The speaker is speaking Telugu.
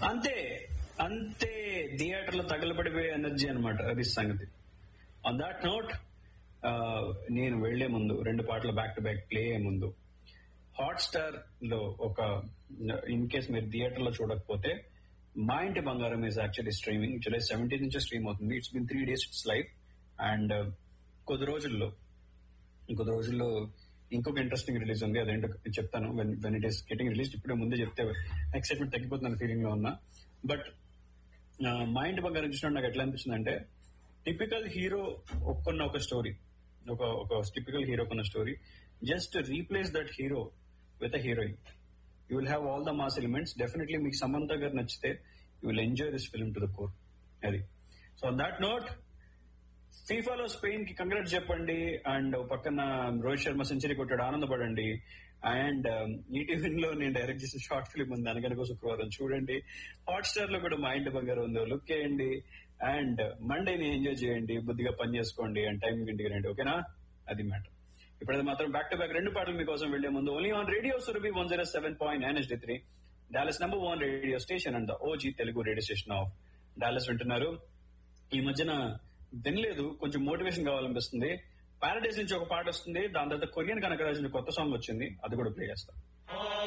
అంతే అంతే థియేటర్ లో తగలబడిపోయే ఎనర్జీ అనమాట అది సంగతి ఆన్ దాట్ నోట్ నేను వెళ్లే ముందు రెండు పాటలు బ్యాక్ టు బ్యాక్ ప్లే అయ్యే ముందు హాట్స్టార్ లో ఒక ఇన్ కేస్ మీరు థియేటర్ లో చూడకపోతే Maa Inti Bangaram is actually streaming July seventeen నుంచి స్ట్రీమ్ అవుతుంది it's been three days it's live and కొద్ది రోజుల్లో ఇంకొద్ది రోజుల్లో ఇంకొక ఇంట్రెస్టింగ్ రిలీజ్ ఉంది అదేంటో చెప్తాను when it is getting release ఇప్పుడే ముందే చెప్తే ఎక్సైట్మెంట్ తగ్గిపోతున్న ఫీలింగ్ లో ఉన్నా బట్ మా ఇంటి బంగారం చూసినప్పుడు నాకు ఎట్లా అనిపించింది అంటే టిపికల్ హీరో ఒక్కన్న ఒక స్టోరీ ఒక ఒక టిపికల్ హీరో కొన్న story just replace that hero with a heroine you will have all the mass elements definitely మీకు సమంత గారు నచ్చితే you will enjoy this film to the core అది సో దాట్ నోట్ ఫీఫాలో స్పెయిన్ కి కంగ్రాట్స్ చెప్పండి అండ్ పక్కన రోహిత్ శర్మ సెంచరీ కొట్టాడు ఆనందపడండి అండ్ ఈటీవీన్ లో నేను డైరెక్ట్ చేసిన షార్ట్ ఫిల్మ్ ఉంది అనగనక శుక్రవారం చూడండి హాట్ స్టార్ లో కూడా మా ఇంటి బంగారు ఉందో లుక్ చేయండి అండ్ మండేని ఎంజాయ్ చేయండి బుద్ధిగా పని చేసుకోండి అండ్ టైం ఇంటికి రండి ఓకేనా అది మ్యాటర్ ఇప్పుడైతే మాత్రం బ్యాక్ టు బ్యాక్ రెండు పాటలు మీకోసం వెళ్లే ముందు only on radio Surabhi one zero seven point nine S three Dallas number one radio station and OG Telugu radio station of Dallas వింటున్నారు ఈ మధ్యన వినలేదు కొంచెం మోటివేషన్ కావాలనిపిస్తుంది పారడైజ్ నుంచి ఒక పాట వస్తుంది దాని తర్వాత కొరియన్ కనకరాజు కొత్త సాంగ్ వచ్చింది అది కూడా ప్లే చేస్తాం